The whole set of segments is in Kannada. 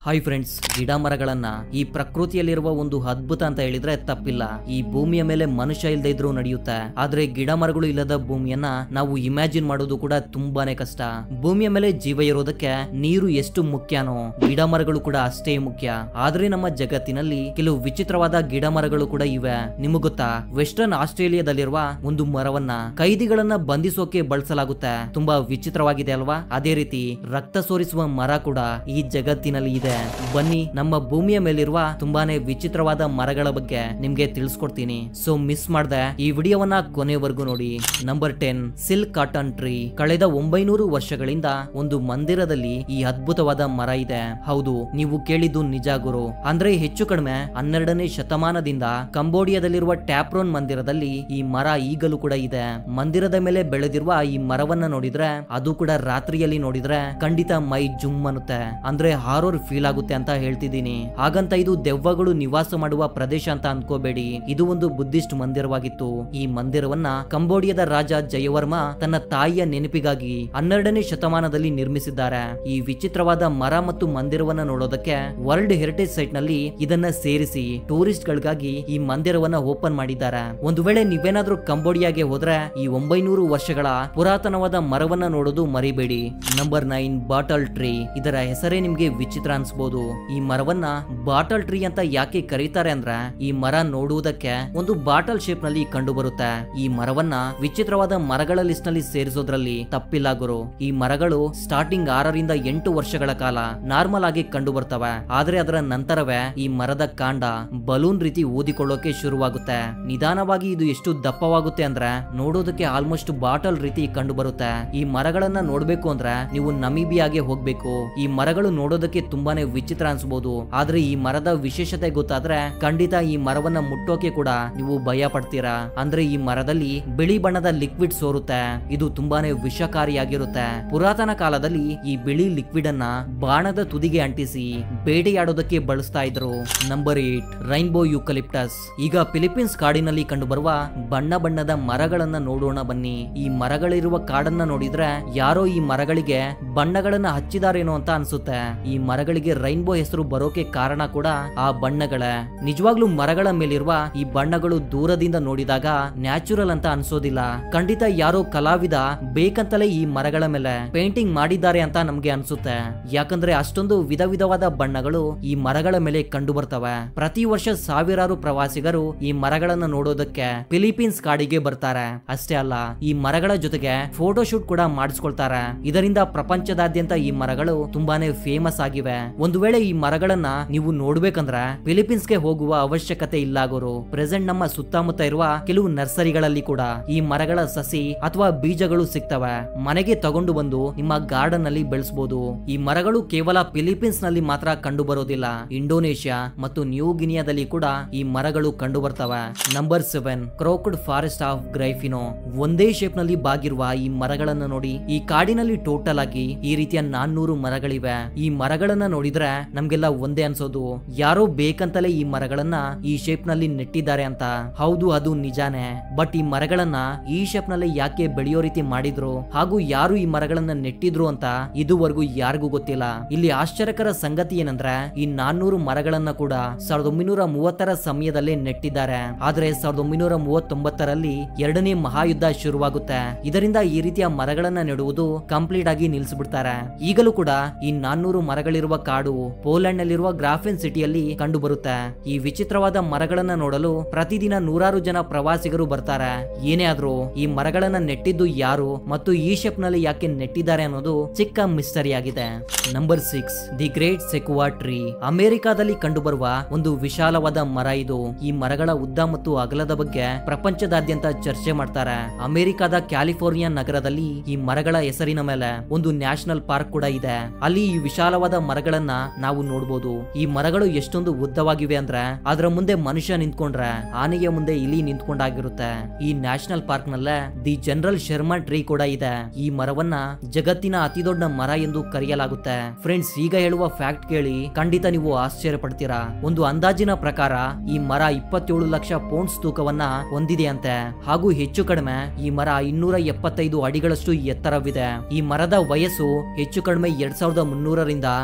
ಹಾಯ್ ಫ್ರೆಂಡ್ಸ್ ಗಿಡ ಮರಗಳನ್ನ ಈ ಪ್ರಕೃತಿಯಲ್ಲಿರುವ ಒಂದು ಅದ್ಭುತ ಅಂತ ಹೇಳಿದ್ರೆ ತಪ್ಪಿಲ್ಲ ಈ ಭೂಮಿಯ ಮೇಲೆ ಮನುಷ್ಯ ಇಲ್ಲದೆ ಇದ್ರೂ ನಡೆಯುತ್ತೆ ಆದ್ರೆ ಗಿಡ ಮರಗಳು ಇಲ್ಲದ ಭೂಮಿಯನ್ನ ನಾವು ಇಮ್ಯಾಜಿನ್ ಮಾಡೋದು ಕೂಡ ತುಂಬಾನೇ ಕಷ್ಟ ಭೂಮಿಯ ಮೇಲೆ ಜೀವ ಇರೋದಕ್ಕೆ ನೀರು ಎಷ್ಟು ಮುಖ್ಯನೋ ಗಿಡ ಮರಗಳು ಕೂಡ ಅಷ್ಟೇ ಮುಖ್ಯ ಆದ್ರೆ ನಮ್ಮ ಜಗತ್ತಿನಲ್ಲಿ ಕೆಲವು ವಿಚಿತ್ರವಾದ ಗಿಡ ಮರಗಳು ಕೂಡ ಇವೆ ನಿಮಗ್ ಗೊತ್ತಾ ವೆಸ್ಟರ್ನ್ ಆಸ್ಟ್ರೇಲಿಯಾದಲ್ಲಿರುವ ಒಂದು ಮರವನ್ನ ಕೈದಿಗಳನ್ನ ಬಂಧಿಸೋಕೆ ಬಳಸಲಾಗುತ್ತೆ ತುಂಬಾ ವಿಚಿತ್ರವಾಗಿದೆ ಅಲ್ವಾ ಅದೇ ರೀತಿ ರಕ್ತ ಸೋರಿಸುವ ಮರ ಕೂಡ ಈ ಜಗತ್ತಿನಲ್ಲಿ ಇದೆ ಬನ್ನಿ ನಮ್ಮ ಭೂಮಿಯ ಮೇಲಿರುವ ತುಂಬಾನೇ ವಿಚಿತ್ರವಾದ ಮರಗಳ ಬಗ್ಗೆ ನಿಮ್ಗೆ ತಿಳಿಸ್ಕೊಡ್ತೀನಿ ಸೊ ಮಿಸ್ ಮಾಡ್ದೆ ಈ ವಿಡಿಯೋವನ್ನ ಕೊನೆವರೆಗೂ ನೋಡಿ number ten silk cotton tree ಕಳೆದ ಒಂಬೈನೂರು ವರ್ಷಗಳಿಂದ ಒಂದು ಮಂದಿರದಲ್ಲಿ ಈ ಅದ್ಭುತವಾದ ಮರ ಇದೆ ಹೌದು ನೀವು ಕೇಳಿದ್ದು ನಿಜ ಗುರು ಅಂದ್ರೆ ಹೆಚ್ಚು ಕಡಿಮೆ ಹನ್ನೆರಡನೇ ಶತಮಾನದಿಂದ ಕಂಬೋಡಿಯಾದಲ್ಲಿರುವ ಟ್ಯಾಪ್ರೋನ್ ಮಂದಿರದಲ್ಲಿ ಈ ಮರ ಈಗಲೂ ಕೂಡ ಇದೆ ಮಂದಿರದ ಮೇಲೆ ಬೆಳೆದಿರುವ ಈ ಮರವನ್ನ ನೋಡಿದ್ರೆ ಅದು ಕೂಡ ರಾತ್ರಿಯಲ್ಲಿ ನೋಡಿದ್ರೆ ಖಂಡಿತ ಮೈ ಜುಮ್ ಅನ್ನುತ್ತೆ ಅಂದ್ರೆ ಹಾರೋರ್ ಫೀಲ್ ಆಗುತ್ತೆ ಅಂತ ಹೇಳ್ತಿದ್ದೀನಿ ಹಾಗಂತ ಇದು ದೆವ್ವಗಳು ನಿವಾಸ ಮಾಡುವ ಪ್ರದೇಶ ಅಂತ ಅನ್ಕೋಬೇಡಿ ಇದು ಒಂದು ಬುದ್ಧಿಸ್ಟ್ ಮಂದಿರವಾಗಿತ್ತು ಈ ಮಂದಿರವನ್ನ ಕಂಬೋಡಿಯಾದ ರಾಜ ಜಯವರ್ಮ ತನ್ನ ತಾಯಿಯ ನೆನಪಿಗಾಗಿ ಹನ್ನೆರಡನೇ ಶತಮಾನದಲ್ಲಿ ನಿರ್ಮಿಸಿದ್ದಾರೆ ಈ ವಿಚಿತ್ರವಾದ ಮರ ಮತ್ತು ಮಂದಿರವನ್ನ ನೋಡೋದಕ್ಕೆ ವರ್ಲ್ಡ್ ಹೆರಿಟೇಜ್ ಸೈಟ್ ನಲ್ಲಿ ಇದನ್ನ ಸೇರಿಸಿ ಟೂರಿಸ್ಟ್ ಗಳಿಗಾಗಿ ಈ ಮಂದಿರವನ್ನ ಓಪನ್ ಮಾಡಿದ್ದಾರೆ ಒಂದು ವೇಳೆ ನೀವೇನಾದ್ರೂ ಕಂಬೋಡಿಯಾಗೆ ಹೋದ್ರೆ ಈ ಒಂಬೈನೂರು ವರ್ಷಗಳ ಪುರಾತನವಾದ ಮರವನ್ನ ನೋಡೋದು ಮರಿಬೇಡಿ ನಂಬರ್ ನೈನ್ ಬಾಟಲ್ ಟ್ರೀ ಇದರ ಹೆಸರೇ ನಿಮ್ಗೆ ವಿಚಿತ್ರ ಅನ್ಸ್ಬೋದು ಈ ಮರವನ್ನ ಬಾಟಲ್ ಟ್ರೀ ಅಂತ ಯಾಕೆ ಕರೀತಾರೆ ಅಂದ್ರೆ ಈ ಮರ ನೋಡುವುದಕ್ಕೆ ಒಂದು ಬಾಟಲ್ ಶೇಪ್ ನಲ್ಲಿ ಕಂಡು ಬರುತ್ತೆ ಈ ಮರವನ್ನ ವಿಚಿತ್ರವಾದ ಮರಗಳ ಲಿಸ್ಟ್ ನಲ್ಲಿ ಸೇರಿಸೋದ್ರಲ್ಲಿ ತಪ್ಪಿಲ್ಲ ಗುರು ಈ ಮರಗಳು ಸ್ಟಾರ್ಟಿಂಗ್ ಆರರಿಂದ ಎಂಟು ವರ್ಷಗಳ ಕಾಲ ನಾರ್ಮಲ್ ಆಗಿ ಕಂಡು ಬರ್ತವೆ ಆದ್ರೆ ಅದರ ನಂತರವೇ ಈ ಮರದ ಕಾಂಡ ಬಲೂನ್ ರೀತಿ ಊದಿಕೊಳ್ಳೋಕೆ ಶುರುವಾಗುತ್ತೆ ನಿಧಾನವಾಗಿ ಇದು ಎಷ್ಟು ದಪ್ಪವಾಗುತ್ತೆ ಅಂದ್ರೆ ನೋಡೋದಕ್ಕೆ ಆಲ್ಮೋಸ್ಟ್ ಬಾಟಲ್ ರೀತಿ ಕಂಡು ಬರುತ್ತೆ ಈ ಮರಗಳನ್ನ ನೋಡ್ಬೇಕು ಅಂದ್ರೆ ನೀವು ನಮೀಬಿಯಾಗೆ ಹೋಗ್ಬೇಕು ಈ ಮರಗಳು ನೋಡೋದಕ್ಕೆ ತುಂಬಾನೇ ವಿಚಿತ್ರ ಅನ್ಸ್ಬೋದು ಆದ್ರೆ ಈ ಮರದ ವಿಶೇಷತೆ ಗೊತ್ತಾದ್ರೆ ಖಂಡಿತ ಈ ಮರವನ್ನ ಮುಟ್ಟೋಕೆ ಕೂಡ ನೀವು ಭಯ ಪಡ್ತೀರಾ ಅಂದ್ರೆ ಈ ಮರದಲ್ಲಿ ಬಿಳಿ ಬಣ್ಣದ ಲಿಕ್ವಿಡ್ ಸೋರುತ್ತೆ ಇದು ತುಂಬಾನೇ ವಿಷಕಾರಿಯಾಗಿರುತ್ತೆ ಪುರಾತನ ಕಾಲದಲ್ಲಿ ಈ ಬಿಳಿ ಲಿಕ್ವಿಡ್ ಅನ್ನ ಬಾಣದ ತುದಿಗೆ ಅಂಟಿಸಿ ಬೇಟೆಯಾಡೋದಕ್ಕೆ ಬಳಸ್ತಾ ಇದ್ರು ನಂಬರ್ ಏಟ್ ರೈನ್ಬೋ ಯೂಕಲಿಪ್ಟಸ್ ಈಗ ಫಿಲಿಪೀನ್ಸ್ ಕಾಡಿನಲ್ಲಿ ಕಂಡುಬರುವ ಬಣ್ಣ ಬಣ್ಣದ ಮರಗಳನ್ನ ನೋಡೋಣ ಬನ್ನಿ ಈ ಮರಗಳಿರುವ ಕಾಡನ್ನ ನೋಡಿದ್ರೆ ಯಾರೋ ಈ ಮರಗಳಿಗೆ ಬಣ್ಣಗಳನ್ನ ಹಚ್ಚಿದಾರೇನೋ ಅಂತ ಅನ್ಸುತ್ತೆ ಈ ಮರಗಳಿಗೆ ರೈನ್ಬೋ ಹೆಸರು ಬರೋಕೆ ಕಾರಣ ಕೂಡ ಆ ಬಣ್ಣಗಳೇ ನಿಜವಾಗ್ಲೂ ಮರಗಳ ಮೇಲಿರುವ ಈ ಬಣ್ಣಗಳು ದೂರದಿಂದ ನೋಡಿದಾಗ ನ್ಯಾಚುರಲ್ ಅಂತ ಅನ್ಸೋದಿಲ್ಲ ಖಂಡಿತ ಯಾರೋ ಕಲಾವಿದ ಬೇಕಂತಲೇ ಈ ಮರಗಳ ಮೇಲೆ ಪೇಂಟಿಂಗ್ ಮಾಡಿದ್ದಾರೆ ಅಂತ ನಮ್ಗೆ ಅನ್ಸುತ್ತೆ ಯಾಕಂದ್ರೆ ಅಷ್ಟೊಂದು ವಿಧ ವಿಧವಾದ ಬಣ್ಣಗಳು ಈ ಮರಗಳ ಮೇಲೆ ಕಂಡು ಬರ್ತವೆ ಪ್ರತಿ ವರ್ಷ ಸಾವಿರಾರು ಪ್ರವಾಸಿಗರು ಈ ಮರಗಳನ್ನ ನೋಡೋದಕ್ಕೆ ಫಿಲಿಪೀನ್ಸ್ ಕಾಡಿಗೆ ಬರ್ತಾರೆ ಅಷ್ಟೇ ಅಲ್ಲ ಈ ಮರಗಳ ಜೊತೆಗೆ ಫೋಟೋ ಶೂಟ್ ಕೂಡ ಮಾಡಿಸ್ಕೊಳ್ತಾರೆ ಇದರಿಂದ ಪ್ರಪಂಚದಾದ್ಯಂತ ಈ ಮರಗಳು ತುಂಬಾನೇ ಫೇಮಸ್ ಆಗಿವೆ ಒಂದು ವೇಳೆ ಈ ಮರಗಳನ್ನ ನೀವು ನೋಡ್ಬೇಕಂದ್ರೆ ಫಿಲಿಪೀನ್ಸ್ಗೆ ಹೋಗುವ ಅವಶ್ಯಕತೆ ಇಲ್ಲ ಗುರು ಪ್ರೆಸೆಂಟ್ ನಮ್ಮ ಸುತ್ತಮುತ್ತ ಇರುವ ಕೆಲವು ನರ್ಸರಿಗಳಲ್ಲಿ ಕೂಡ ಈ ಮರಗಳ ಸಸಿ ಅಥವಾ ಬೀಜಗಳು ಸಿಗ್ತವೆ ಮನೆಗೆ ತಗೊಂಡು ಬಂದು ನಿಮ್ಮ ಗಾರ್ಡನ್ ನಲ್ಲಿ ಬೆಳೆಸಬಹುದು ಈ ಮರಗಳು ಕೇವಲ ಫಿಲಿಪೀನ್ಸ್ ನಲ್ಲಿ ಮಾತ್ರ ಕಂಡು ಬರೋದಿಲ್ಲ ಇಂಡೋನೇಷ್ಯಾ ಮತ್ತು ನ್ಯೂ ಗಿನಿಯಾದಲ್ಲಿ ಕೂಡ ಈ ಮರಗಳು ಕಂಡು ಬರ್ತವೆ number seven crooked forest of Gryfino ಒಂದೇ ಶೇಪ್ ನಲ್ಲಿ ಬಾಗಿರುವ ಈ ಮರಗಳನ್ನ ನೋಡಿ ಈ ಕಾಡಿನಲ್ಲಿ ಟೋಟಲ್ ಆಗಿ ಈ ರೀತಿಯ ನಾನ್ನೂರು ಮರಗಳಿವೆ ಈ ಮರಗಳನ್ನ ನೋಡಿದ್ರೆ ನಮ್ಗೆಲ್ಲ ಒಂದೇ ಅನ್ಸೋದು ಯಾರೋ ಬೇಕಂತಲೇ ಈ ಮರಗಳನ್ನ ಈ ಶೇಪ್ ನಲ್ಲಿ ನೆಟ್ಟಿದ್ದಾರೆ ಅಂತ ಹೌದು ಅದು ನಿಜಾನೇ ಬಟ್ ಈ ಮರಗಳನ್ನ ಈ ಶೇಪ್ ನಲ್ಲಿ ಯಾಕೆ ಬೆಳೆಯೋ ರೀತಿ ಮಾಡಿದ್ರು ಹಾಗೂ ಯಾರು ಈ ಮರಗಳನ್ನ ನೆಟ್ಟಿದ್ರು ಅಂತ ಇದುವರೆಗೂ ಯಾರಿಗೂ ಗೊತ್ತಿಲ್ಲ ಇಲ್ಲಿ ಆಶ್ಚರ್ಯಕರ ಸಂಗತಿ ಏನಂದ್ರೆ ಈ ನಾನ್ನೂರು ಮರಗಳನ್ನ ಕೂಡ ಸಾವಿರದ ಒಂಬೈನೂರ ಮೂವತ್ತರ ಸಮಯದಲ್ಲೇ ನೆಟ್ಟಿದ್ದಾರೆ ಆದ್ರೆ ಸಾವಿರದ ಒಂಬೈನೂರ ಮೂವತ್ತೊಂಬತ್ತರಲ್ಲಿ ಎರಡನೇ ಮಹಾಯುದ್ಧ ಶುರುವಾಗುತ್ತೆ ಇದರಿಂದ ಈ ರೀತಿಯ ಮರಗಳನ್ನ ನೆಡುವುದು ಕಂಪ್ಲೀಟ್ ಆಗಿ ನಿಲ್ಲಿಸ್ಬಿಡ್ತಾರೆ ಈಗಲೂ ಕೂಡ ಈ ನಾನ್ನೂರು ಮರಗಳಿರುವ ಕಾಡು ಪೋಲೆಂಡ್ ನಲ್ಲಿರುವ ಗ್ರಾಫಿನ್ ಸಿಟಿಯಲ್ಲಿ ಕಂಡು ಬರುತ್ತೆ ಈ ವಿಚಿತ್ರವಾದ ಮರಗಳನ್ನ ನೋಡಲು ಪ್ರತಿದಿನ ನೂರಾರು ಜನ ಪ್ರವಾಸಿಗರು ಬರ್ತಾರೆ ಏನೇ ಆದ್ರೂ ಈ ಮರಗಳನ್ನ ನೆಟ್ಟಿದ್ದು ಯಾರು ಮತ್ತು ಈ ಶೇಪ್ ನಲ್ಲಿ ಯಾಕೆ ನೆಟ್ಟಿದ್ದಾರೆ ಅನ್ನೋದು ಚಿಕ್ಕ ಮಿಸ್ಟರಿ ಆಗಿದೆ number six the great sequoia tree ಅಮೆರಿಕಾದಲ್ಲಿ ಕಂಡುಬರುವ ಒಂದು ವಿಶಾಲವಾದ ಮರ ಇದು ಈ ಮರಗಳ ಉದ್ದ ಮತ್ತು ಅಗಲದ ಬಗ್ಗೆ ಪ್ರಪಂಚದಾದ್ಯಂತ ಚರ್ಚೆ ಮಾಡ್ತಾರೆ ಅಮೆರಿಕದ ಕ್ಯಾಲಿಫೋರ್ನಿಯಾ ನಗರದಲ್ಲಿ ಈ ಮರಗಳ ಹೆಸರಿನ ಮೇಲೆ ಒಂದು ನ್ಯಾಷನಲ್ ಪಾರ್ಕ್ ಕೂಡ ಇದೆ ಅಲ್ಲಿ ಈ ವಿಶಾಲವಾದ ಮರಗಳನ್ನ ನಾವು ನೋಡಬಹುದು ಈ ಮರಗಳು ಎಷ್ಟೊಂದು ಉದ್ದವಾಗಿವೆ ಅಂದ್ರೆ ಅದರ ಮುಂದೆ ಮನುಷ್ಯ ನಿಂತ್ಕೊಂಡ್ರೆ ಆನೆಯ ಮುಂದೆ ಇಲಿ ನಿಂತ್ಕೊಂಡಾಗಿರುತ್ತೆ ಈ ನ್ಯಾಷನಲ್ ಪಾರ್ಕ್ ನಲ್ಲೇ ದಿ ಜನರಲ್ ಶರ್ಮಾ ಟ್ರೀ ಕೂಡ ಇದೆ ಈ ಮರವನ್ನ ಜಗತ್ತಿನ ಅತಿ ದೊಡ್ಡ ಮರ ಎಂದು ಕರೆಯಲಾಗುತ್ತೆ ಫ್ರೆಂಡ್ಸ್ ಈಗ ಹೇಳುವ ಫ್ಯಾಕ್ಟ್ ಕೇಳಿ ಖಂಡಿತ ನೀವು ಆಶ್ಚರ್ಯ ಪಡ್ತೀರಾ ಒಂದು ಅಂದಾಜಿನ ಪ್ರಕಾರ ಈ ಮರ ಇಪ್ಪತ್ತೇಳು ಲಕ್ಷ ಪೌಂಡ್ಸ್ ತೂಕವನ್ನ ಹೊಂದಿದೆಯಂತೆ ಹಾಗೂ ಹೆಚ್ಚು ಕಡಿಮೆ ಈ ಮರ ಇನ್ನೂರ ಎಪ್ಪತ್ತೈದು ಅಡಿಗಳಷ್ಟು ಎತ್ತರವಿದೆ ಈ ಮರದ ವಯಸ್ಸು ಹೆಚ್ಚು ಕಡಿಮೆ ಎರಡ್ ಸಾವಿರದ ಮುನ್ನೂರರಿಂದ ಎರಡ್ ಸಾವಿರದ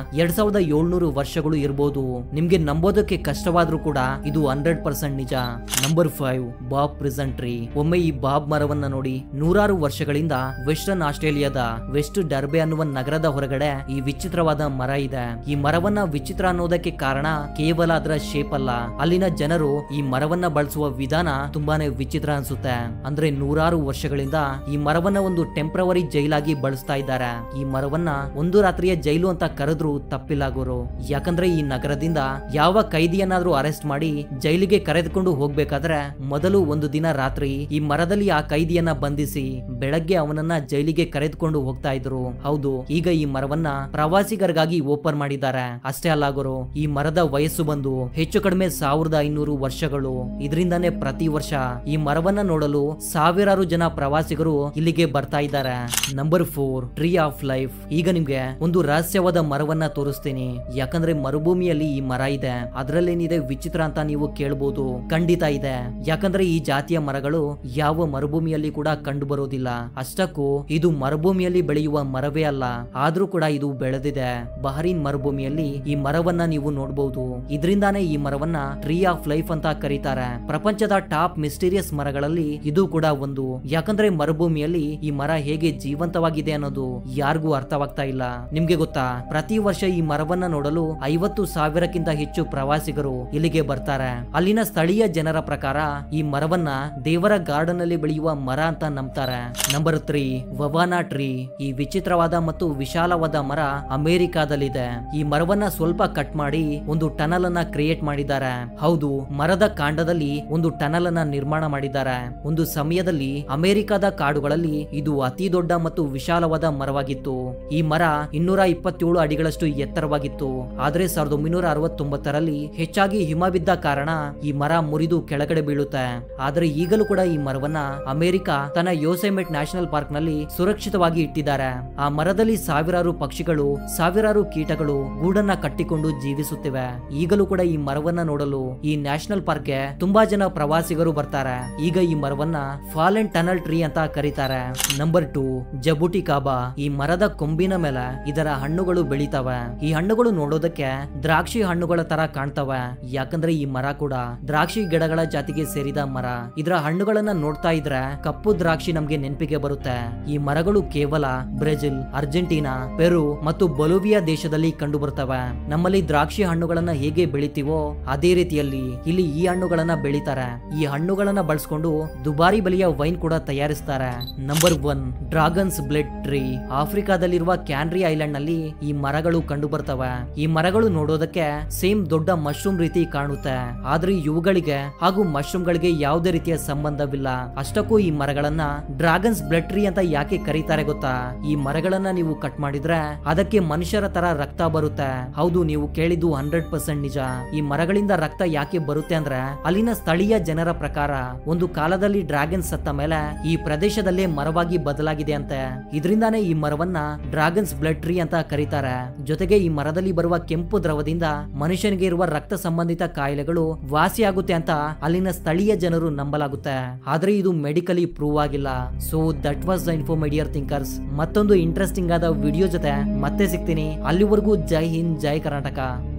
ಸಾವಿರದ ಏಳ್ನೂರು ವರ್ಷಗಳು ಇರಬಹುದು ನಿಮ್ಗೆ ನಂಬೋದಕ್ಕೆ ಕಷ್ಟವಾದ್ರೂ ಕೂಡ ಇದು ಹಂಡ್ರೆಡ್ ಪರ್ಸೆಂಟ್ ನಿಜ number five boab prison tree ಒಮ್ಮೆ ಈ ಬಾಬ್ ಮರವನ್ನ ನೋಡಿ ನೂರಾರು ವರ್ಷಗಳಿಂದ ವೆಸ್ಟರ್ನ್ ಆಸ್ಟ್ರೇಲಿಯಾದ ವೆಸ್ಟ್ ಡರ್ಬೆ ಅನ್ನುವ ನಗರದ ಹೊರಗಡೆ ಈ ವಿಚಿತ್ರವಾದ ಮರ ಇದೆ ಈ ಮರವನ್ನ ವಿಚಿತ್ರ ಅನ್ನೋದಕ್ಕೆ ಕಾರಣ ಕೇವಲ ಅದರ ಶೇಪ್ ಅಲ್ಲ ಅಲ್ಲಿನ ಜನರು ಈ ಮರವನ್ನ ಬಳಸುವ ವಿಧಾನ ತುಂಬಾನೇ ವಿಚಿತ್ರ ಅನ್ಸುತ್ತೆ ಅಂದ್ರೆ ನೂರಾರು ವರ್ಷಗಳಿಂದ ಈ ಮರವನ್ನ ಒಂದು ಟೆಂಪ್ರವರಿ ಜೈಲಾಗಿ ಬಳಸ್ತಾ ಇದ್ದಾರೆ ಈ ಮರವನ್ನ ಒಂದು ರಾತ್ರಿಯ ಜೈಲು ಅಂತ ಕರೆದ್ರು ತಪ್ಪಿಲ್ಲ ಗುರು ಯಾಕಂದ್ರೆ ಈ ನಗರದಿಂದ ಯಾವ ಕೈದಿಯನ್ನಾದ್ರೂ ಅರೆಸ್ಟ್ ಮಾಡಿ ಜೈಲಿಗೆ ಕರೆದುಕೊಂಡು ಹೋಗ್ಬೇಕಾದ್ರೆ ಮೊದಲು ಒಂದು ದಿನ ರಾತ್ರಿ ಈ ಮರದಲ್ಲಿ ಆ ಕೈದಿಯನ್ನ ಬಂಧಿಸಿ ಬೆಳಗ್ಗೆ ಅವನನ್ನ ಜೈಲಿಗೆ ಕರೆದುಕೊಂಡು ಹೋಗ್ತಾ ಇದ್ರು ಹೌದು ಈಗ ಈ ಮರವನ್ನ ಪ್ರವಾಸಿಗರಿಗಾಗಿ ಓಪನ್ ಮಾಡಿದ್ದಾರೆ ಅಷ್ಟೇ ಅಲ್ಲ ಗುರು ಈ ಮರದ ವಯಸ್ಸು ಬಂದು ಹೆಚ್ಚು ಕಡಿಮೆ ಸಾವಿರದ ಐನೂರು ವರ್ಷಗಳು ಇದರಿಂದಾನೇ ಪ್ರತಿ ವರ್ಷ ಈ ಮರವನ್ನ ನೋಡಲು ಸಾವಿರಾರು ಜನ ಪ್ರವಾಸಿಗರು ಇಲ್ಲಿಗೆ ಬರ್ತಾ ಇದ್ದಾರೆ number four tree of life ಈಗ ನಿಮ್ಗೆ ಒಂದು ರಹಸ್ಯವಾದ ಮರವನ್ನ ತೋರಿಸ್ತೀನಿ ಯಾಕಂದ್ರೆ ಮರುಭೂಮಿಯಲ್ಲಿ ಈ ಮರ ಇದೆ ಅದ್ರಲ್ಲೇನಿದೆ ವಿಚಿತ್ರ ಅಂತ ನೀವು ಕೇಳ್ಬೋದು ಖಂಡಿತ ಇದೆ ಯಾಕಂದ್ರೆ ಈ ಜಾತಿಯ ಮರಗಳು ಯಾವ ಮರುಭೂಮಿಯಲ್ಲಿ ಕೂಡ ಕಂಡು ಬರೋದಿಲ್ಲ ಅಷ್ಟಕ್ಕೂ ಇದು ಮರುಭೂಮಿಯಲ್ಲಿ ಬೆಳೆಯುವ ಮರವೇ ಅಲ್ಲ ಆದ್ರೂ ಕೂಡ ಇದು ಬೆಳೆದಿದೆ ಬಹರೀನ್ ಮರುಭೂಮಿಯಲ್ಲಿ ಈ ಮರವನ್ನ ನೀವು ನೋಡಬಹುದು ಇದರಿಂದಾನೇ ಈ ಮರವನ್ನ ಟ್ರೀ ಆಫ್ ಲೈಫ್ ಅಂತ ಕರೀತಾರೆ ಪ್ರಪಂಚದ ಟಾಪ್ ಮಿಸ್ಟೀರಿಯಸ್ ಮರಗಳಲ್ಲಿ ಇದು ಕೂಡ ಒಂದು ಯಾಕಂದ್ರೆ ಮರುಭೂಮಿಯಲ್ಲಿ ಈ ಮರ ಹೇಗೆ ಜೀವಂತವಾಗಿದೆ ಅನ್ನೋದು ಯಾರಿಗೂ ಅರ್ಥವಾಗ್ತಾ ಇಲ್ಲ ನಿಮ್ಗೆ ಗೊತ್ತಾ ಪ್ರತಿ ವರ್ಷ ಈ ಮರವನ್ನ ನೋಡಲು ಐವತ್ತು ಸಾವಿರಕ್ಕಿಂತ ಹೆಚ್ಚು ಪ್ರವಾಸಿಗರು ಇಲ್ಲಿಗೆ ಬರ್ತಾರೆ ಅಲ್ಲಿನ ಸ್ಥಳೀಯ ಜನರ ಪ್ರಕಾರ ಈ ಮರವನ್ನ ದೇವರ ಗಾರ್ಡನ್ ಅಲ್ಲಿ ಬೆಳೆಯುವ ಮರ ಅಂತ ನಂಬ್ತಾರೆ ನಂಬರ್ ತ್ರೀ ವವಾನಾ ಟ್ರೀ ಈ ವಿಚಿತ್ರವಾದ ಮತ್ತು ವಿಶಾಲವಾದ ಮರ ಅಮೆರಿಕಾದಲ್ಲಿದೆ ಈ ಮರವನ್ನ ಸ್ವಲ್ಪ ಕಟ್ ಮಾಡಿ ಒಂದು ಟನಲ್ ಅನ್ನ ಕ್ರಿಯೇಟ್ ಮಾಡಿದ್ದಾರೆ ಹೌದು ಮರದ ಕಾಂಡದಲ್ಲಿ ಒಂದು ಟನಲ್ ಅನ್ನ ನಿರ್ಮಾಣ ಮಾಡಿದ್ದಾರೆ ಒಂದು ಸಮಯದಲ್ಲಿ ಅಮೆರಿಕದ ಕಾಡುಗಳಲ್ಲಿ ಇದು ಅತಿ ದೊಡ್ಡ ಮತ್ತು ವಿಶಾಲವಾದ ಮರವಾಗಿತ್ತು ಈ ಮರ ಇನ್ನೂರ ಇಪ್ಪತ್ತೇಳು ಅಡಿಗಳಷ್ಟು ಎತ್ತರವಾಗಿತ್ತು ಆದ್ರೆ ಸಾವಿರದ ಒಂಬೈನೂರ ಅರವತ್ತೊಂಬತ್ತರಲ್ಲಿ ಹೆಚ್ಚಾಗಿ ಹಿಮ ಬಿದ್ದ ಕಾರಣ ಈ ಮರ ಮುರಿದು ಕೆಳಗಡೆ ಬೀಳುತ್ತೆ ಆದ್ರೆ ಈಗಲೂ ಕೂಡ ಈ ಮರವನ್ನ ಅಮೆರಿಕ ತನ್ನ ಯೋಸೆಮೆಟ್ ನ್ಯಾಷನಲ್ ಪಾರ್ಕ್ ನಲ್ಲಿ ಸುರಕ್ಷಿತವಾಗಿ ಇಟ್ಟಿದ್ದಾರೆ ಆ ಮರದಲ್ಲಿ ಸಾವಿರಾರು ಪಕ್ಷಿಗಳು ಸಾವಿರಾರು ಕೀಟಗಳು ಗೂಡನ್ನ ಕಟ್ಟಿಕೊಂಡು ಜೀವಿಸುತ್ತಿವೆ ಈಗಲೂ ಕೂಡ ಈ ಮರವನ್ನ ನೋಡಲು ಈ ನ್ಯಾಷನಲ್ ಪಾರ್ಕ್ಗೆ ತುಂಬಾ ಜನ ಪ್ರವಾಸಿಗರು ಬರ್ತಾರೆ ಈಗ ಈ ಮರವನ್ನ ಫಾಲ್ ಅಂಡ್ ಟನಲ್ ಟ್ರೀ ಅಂತ ಕರೀತಾರೆ ನಂಬರ್ ಟೂ ಜಬುಟಿ ಕಾಬಾ ಈ ಮರದ ಕೊಂಬಿನ ಮೇಲೆ ಇದರ ಹಣ್ಣುಗಳು ಬೆಳಿತವೆ ಈ ಹಣ್ಣುಗಳು ನೋಡೋದಕ್ಕೆ ದ್ರಾಕ್ಷಿ ಹಣ್ಣುಗಳ ತರ ಕಾಣ್ತವೆ ಯಾಕಂದ್ರೆ ಈ ಮರ ಕೂಡ ದ್ರಾಕ್ಷಿ ಗಿಡಗಳ ಜಾತಿಗೆ ಸೇರಿದ ಮರ ಇದರ ಹಣ್ಣುಗಳನ್ನ ನೋಡ್ತಾ ಇದ್ರೆ ಕಪ್ಪು ದ್ರಾಕ್ಷಿ ನಮ್ಗೆ ನೆನಪಿಗೆ ಬರುತ್ತೆ ಈ ಮರಗಳು ಕೇವಲ ಬ್ರೆಜಿಲ್ ಅರ್ಜೆಂಟೀನಾ ಪೆರು ಮತ್ತು ಬೊಲೋವಿಯಾ ದೇಶದಲ್ಲಿ ಕಂಡು ಬರ್ತವೆ ನಮ್ಮಲ್ಲಿ ದ್ರಾಕ್ಷಿ ಹಣ್ಣುಗಳನ್ನ ಹೇಗೆ ಬೆಳಿತೀವೋ ಅದೇ ರೀತಿಯಲ್ಲಿ ಇಲ್ಲಿ ಈ ಹಣ್ಣುಗಳನ್ನ ಬೆಳಿತಾರೆ ಈ ಹಣ್ಣುಗಳನ್ನ ಬಳಸ್ಕೊಂಡು ದುಬಾರಿ ಬೆಲೆಯ ವೈನ್ ಕೂಡ ತಯಾರಿಸ್ತಾರೆ number one dragon's blood tree ಆಫ್ರಿಕಾದಲ್ಲಿರುವ ಕ್ಯಾನ್ರಿ ಐಲ್ಯಾಂಡ್ ನಲ್ಲಿ ಈ ಮರಗಳು ಕಂಡು ಬರ್ತವೆ ಈ ಮರಗಳು ನೋಡೋದಕ್ಕೆ ಸೇಮ್ ದೊಡ್ಡ ಮಶ್ರೂಮ್ ರೀತಿ ಕಾಣುತ್ತೆ ಆದ್ರೆ ಇವುಗಳಿಗೆ ಹಾಗೂ ಮಶ್ರೂಮ್ ಗಳಿಗೆ ಯಾವುದೇ ರೀತಿಯ ಸಂಬಂಧವಿಲ್ಲ ಅಷ್ಟಕ್ಕೂ ಈ ಮರಗಳನ್ನ ಡ್ರಾಗನ್ಸ್ ಬ್ಲಡ್ ಟ್ರೀ ಅಂತ ಯಾಕೆ ಕರೀತಾರೆ ಗೊತ್ತಾ ಈ ಮರಗಳನ್ನ ನೀವು ಕಟ್ ಮಾಡಿದ್ರೆ ಅದಕ್ಕೆ ಮನುಷ್ಯರ ತರ ರಕ್ತ ಬರುತ್ತೆ ಹೌದು ನೀವು ಕೇಳಿದ್ದು ಹಂಡ್ರೆಡ್ ಪರ್ಸೆಂಟ್ ನಿಜ ಈ ಮರಗಳಿಂದ ರಕ್ತ ಯಾಕೆ ಬರುತ್ತೆ ಅಂದ್ರೆ ಅಲ್ಲಿನ ಸ್ಥಳೀಯ ಜನರ ಪ್ರಕಾರ ಒಂದು ಕಾಲದಲ್ಲಿ ಡ್ರ್ಯಾಗನ್ ಸತ್ತ ಮೇಲೆ ಈ ಪ್ರದೇಶದಲ್ಲೇ ಮರವಾಗಿ ಬದಲಾಗಿದೆ ಅಂತೆ ಇದರಿಂದಾನೇ ಈ ಮರವನ್ನ ಡ್ರ್ಯಾಗನ್ಸ್ ಬ್ಲಡ್ ಟ್ರೀ ಅಂತ ಕರೀತಾರೆ ಜೊತೆಗೆ ಈ ಮರದಲ್ಲಿ ಬರುವ ಕೆಂಪು ದ್ರವದಿಂದ ಮನುಷ್ಯನಿಗೆ ಇರುವ ರಕ್ತ ಸಂಬಂಧಿತ ಕಾಯಿಲೆಗಳು ವಾಸಿಯಾಗುತ್ತೆ ಅಂತ ಅಲ್ಲಿನ ಸ್ಥಳೀಯ ಜನರು ನಂಬಲಾಗುತ್ತೆ ಆದ್ರೆ ಇದು ಮೆಡಿಕಲಿ ಪ್ರೂವ್ ಆಗಿಲ್ಲ so that was the info my dear thinkers ಮತ್ತೊಂದು ಇಂಟ್ರೆಸ್ಟಿಂಗ್ ಆದ ವಿಡಿಯೋ ಜೊತೆ ಮತ್ತೆ ಸಿಗ್ತೀನಿ ಅಲ್ಲಿವರೆಗೂ ಜೈ ಹಿಂದ್ ಜೈ ಕರ್ನಾಟಕ